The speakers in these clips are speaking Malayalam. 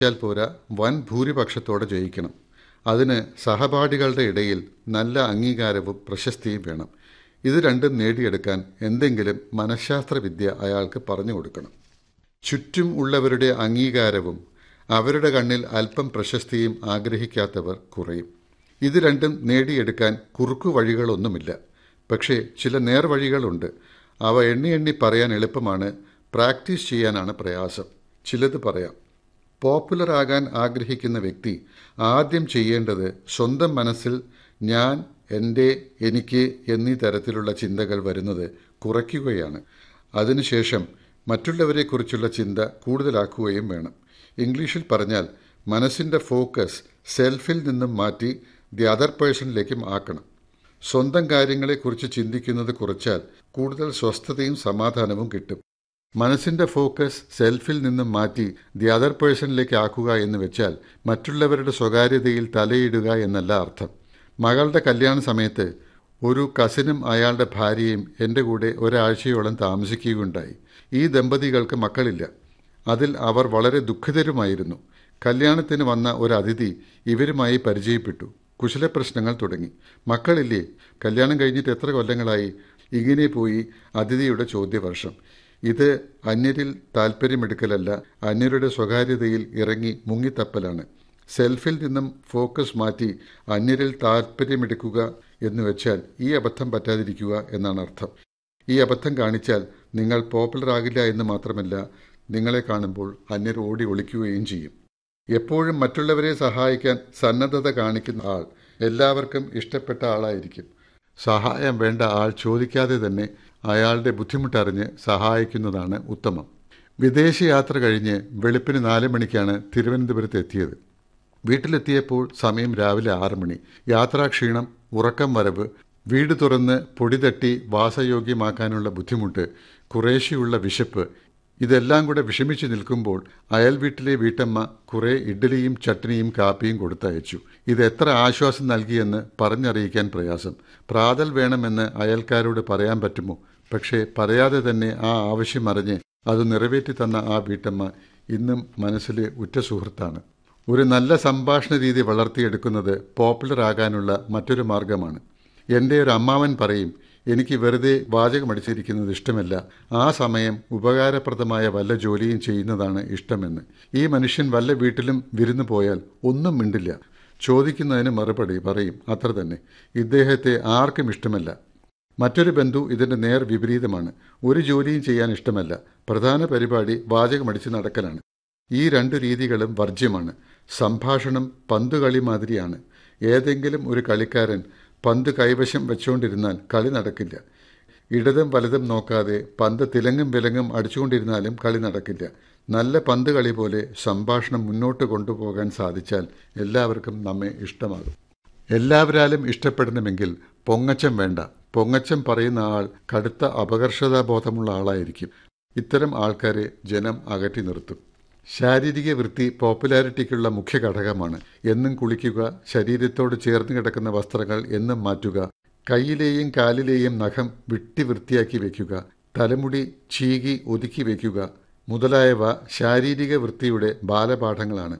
ാൽ പോരാ വൻ ഭൂരിപക്ഷത്തോടെ ജയിക്കണം അതിന് സഹപാഠികളുടെ ഇടയിൽ നല്ല അംഗീകാരവും പ്രശസ്തിയും വേണം ഇത് രണ്ടും നേടിയെടുക്കാൻ എന്തെങ്കിലും മനഃശാസ്ത്ര വിദ്യ അയാൾക്ക് പറഞ്ഞു കൊടുക്കണം ചുറ്റും ഉള്ളവരുടെ അംഗീകാരവും അവരുടെ കണ്ണിൽ അല്പം പ്രശസ്തിയും ആഗ്രഹിക്കാത്തവർ കുറയും ഇത് രണ്ടും നേടിയെടുക്കാൻ കുറുക്കു വഴികളൊന്നുമില്ല പക്ഷേ ചില നേർവഴികളുണ്ട് അവ എണ്ണി എണ്ണി പറയാൻ എളുപ്പമാണ് പ്രാക്ടീസ് ചെയ്യാനാണ് പ്രയാസം ചിലത് പറയാം പോപ്പുലർ ആകാൻ ആഗ്രഹിക്കുന്ന വ്യക്തി ആദ്യം ചെയ്യേണ്ടത് സ്വന്തം മനസ്സിൽ ഞാൻ എൻ്റെ എനിക്ക് എന്നീ തരത്തിലുള്ള ചിന്തകൾ വരുന്നത് കുറയ്ക്കുകയാണ് അതിനുശേഷം മറ്റുള്ളവരെക്കുറിച്ചുള്ള ചിന്ത കൂടുതലാക്കുകയും വേണം ഇംഗ്ലീഷിൽ പറഞ്ഞാൽ മനസ്സിൻ്റെ ഫോക്കസ് സെൽഫിൽ നിന്നും മാറ്റി ദി അതർ പേഴ്സണിലേക്കും ആക്കണം സ്വന്തം കാര്യങ്ങളെക്കുറിച്ച് ചിന്തിക്കുന്നത് കുറച്ചാൽ കൂടുതൽ സ്വസ്ഥതയും സമാധാനവും കിട്ടും മനസ്സിന്റെ ഫോക്കസ് സെൽഫിൽ നിന്നും മാറ്റി ദി അതർ പേഴ്സണിലേക്ക് ആക്കുക എന്ന് വെച്ചാൽ മറ്റുള്ളവരുടെ സ്വകാര്യതയിൽ തലയിടുക എന്നല്ല അർത്ഥം മകളുടെ കല്യാണ സമയത്ത് ഒരു കസിനും അയാളുടെ ഭാര്യയും എൻ്റെ കൂടെ ഒരാഴ്ചയോളം താമസിക്കുകയുണ്ടായി ഈ ദമ്പതികൾക്ക് മക്കളില്ല അതിൽ അവർ വളരെ ദുഃഖിതരുമായിരുന്നു കല്യാണത്തിന് വന്ന ഒരു അതിഥി ഇവരുമായി പരിചയപ്പെട്ടു കുശലപ്രശ്നങ്ങൾ തുടങ്ങി മക്കളില്ലേ കല്യാണം കഴിഞ്ഞിട്ട് എത്ര കൊല്ലങ്ങളായി ഇങ്ങനെ പോയി അതിഥിയുടെ ചോദ്യവർഷം ഇത് അന്യരിൽ താല്പര്യമെടുക്കലല്ല അന്യരുടെ സ്വകാര്യതയിൽ ഇറങ്ങി മുങ്ങിത്തപ്പലാണ് സെൽഫിൽ നിന്നും ഫോക്കസ് മാറ്റി അന്യരിൽ താല്പര്യമെടുക്കുക എന്ന് വെച്ചാൽ ഈ അബദ്ധം പറ്റാതിരിക്കുക എന്നാണ് അർത്ഥം ഈ അബദ്ധം കാണിച്ചാൽ നിങ്ങൾ പോപ്പുലർ ആകില്ല എന്ന് മാത്രമല്ല നിങ്ങളെ കാണുമ്പോൾ അന്യർ ഓടി ഒളിക്കുകയും ചെയ്യും എപ്പോഴും മറ്റുള്ളവരെ സഹായിക്കാൻ സന്നദ്ധത കാണിക്കുന്ന ആൾ എല്ലാവർക്കും ഇഷ്ടപ്പെട്ട ആളായിരിക്കും സഹായം വേണ്ട ആൾ ചോദിക്കാതെ തന്നെ അയാളുടെ ബുദ്ധിമുട്ടറിഞ്ഞ് സഹായിക്കുന്നതാണ് ഉത്തമം വിദേശയാത്ര കഴിഞ്ഞ് വെളുപ്പിന് നാല് മണിക്കാണ് തിരുവനന്തപുരത്ത് എത്തിയത് വീട്ടിലെത്തിയപ്പോൾ സമയം രാവിലെ ആറ് മണി യാത്രാക്ഷീണം ഉറക്കം വരവ് വീട് തുറന്ന് പൊടി തട്ടി വാസയോഗ്യമാക്കാനുള്ള ബുദ്ധിമുട്ട് കുറേശ്ശെയുള്ള വിശപ്പ് ഇതെല്ലാം കൂടെ വിഷമിച്ചു നിൽക്കുമ്പോൾ അയൽ വീട്ടിലെ വീട്ടമ്മ കുറേ ഇഡ്ഡലിയും ചട്നിയും കാപ്പിയും കൊടുത്തയച്ചു ഇത് എത്ര ആശ്വാസം നൽകിയെന്ന് പറഞ്ഞറിയിക്കാൻ പ്രയാസം പ്രാതൽ വേണമെന്ന് അയൽക്കാരോട് പറയാൻ പറ്റുമോ പക്ഷേ പറയാതെ തന്നെ ആ ആവശ്യം അറിഞ്ഞ് അത് നിറവേറ്റി തന്ന ആ വീട്ടമ്മ ഇന്നും മനസ്സിലെ ഉറ്റ സുഹൃത്താണ് ഒരു നല്ല സംഭാഷണ രീതി വളർത്തിയെടുക്കുന്നത് പോപ്പുലർ ആകാനുള്ള മറ്റൊരു മാർഗമാണ് എൻ്റെ ഒരു അമ്മാവൻ പറയും എനിക്ക് വെറുതെ വാചകമടിച്ചിരിക്കുന്നത് ഇഷ്ടമല്ല ആ സമയം ഉപകാരപ്രദമായ വല്ല ജോലിയും ചെയ്യുന്നതാണ് ഇഷ്ടമെന്ന് ഈ മനുഷ്യൻ വല്ല വീട്ടിലും വിരുന്നു പോയാൽ ഒന്നും മിണ്ടില്ല ചോദിക്കുന്നതിന് മറുപടി പറയും അത്ര തന്നെ ഇദ്ദേഹത്തെ ആർക്കും ഇഷ്ടമല്ല മറ്റൊരു ബന്ധു ഇതിൻ്റെ നേർ വിപരീതമാണ് ഒരു ജോലിയും ചെയ്യാൻ ഇഷ്ടമല്ല പ്രധാന പരിപാടി വാചകമടിച്ച് നടക്കലാണ് ഈ രണ്ടു രീതികളും വർജ്യമാണ് സംഭാഷണം പന്തുകളി മാതിരിയാണ് ഏതെങ്കിലും ഒരു കളിക്കാരൻ പന്ത് കൈവശം വെച്ചുകൊണ്ടിരുന്നാൽ കളി നടക്കില്ല ഇടതും വലതും നോക്കാതെ പന്ത് തിലങ്ങും വിലങ്ങും അടിച്ചുകൊണ്ടിരുന്നാലും കളി നടക്കില്ല നല്ല പന്ത് കളി പോലെ സംഭാഷണം മുന്നോട്ട് കൊണ്ടുപോകാൻ സാധിച്ചാൽ എല്ലാവർക്കും നമ്മെ ഇഷ്ടമാകും എല്ലാവരാലും ഇഷ്ടപ്പെടണമെങ്കിൽ പൊങ്ങച്ചം വേണ്ട പൊങ്ങച്ചം പറയുന്ന ആൾ കടുത്ത അപകർഷതാബോധമുള്ള ആളായിരിക്കും ഇത്തരം ആൾക്കാരെ ജനം അകറ്റി നിർത്തും ശാരീരിക വൃത്തി പോപ്പുലാരിറ്റിക്കുള്ള മുഖ്യ ഘടകമാണ് എന്നും കുളിക്കുക ശരീരത്തോട് ചേർന്ന് കിടക്കുന്ന വസ്ത്രങ്ങൾ എന്നും മാറ്റുക കൈയിലെയും കാലിലെയും നഖം വിട്ടി വൃത്തിയാക്കി വയ്ക്കുക തലമുടി ചീകി ഒതുക്കി വയ്ക്കുക മുതലായവ ശാരീരിക വൃത്തിയുടെ ബാലപാഠങ്ങളാണ്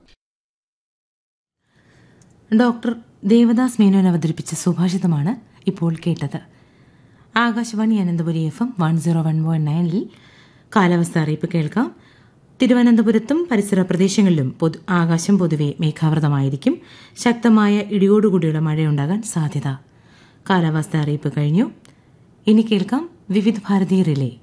ഡോക്ടർ ദേവദാസ് മേനോൻ അവതരിപ്പിച്ച സുഭാഷിതമാണ് ഇപ്പോൾ കേട്ടത് Akashvani Ananthapuri F M one zero one point നയനിൽ കാലാവസ്ഥ അറിയിപ്പ് കേൾക്കാം തിരുവനന്തപുരത്തും പരിസര പ്രദേശങ്ങളിലും പൊതു ആകാശം പൊതുവെ മേഘാവൃതമായിരിക്കും ശക്തമായ ഇടിയോടുകൂടിയുള്ള മഴയുണ്ടാകാൻ സാധ്യത കാലാവസ്ഥ അറിയിപ്പ് കഴിഞ്ഞു ഇനി കേൾക്കാം വിവിധ ഭാരതി റിലേ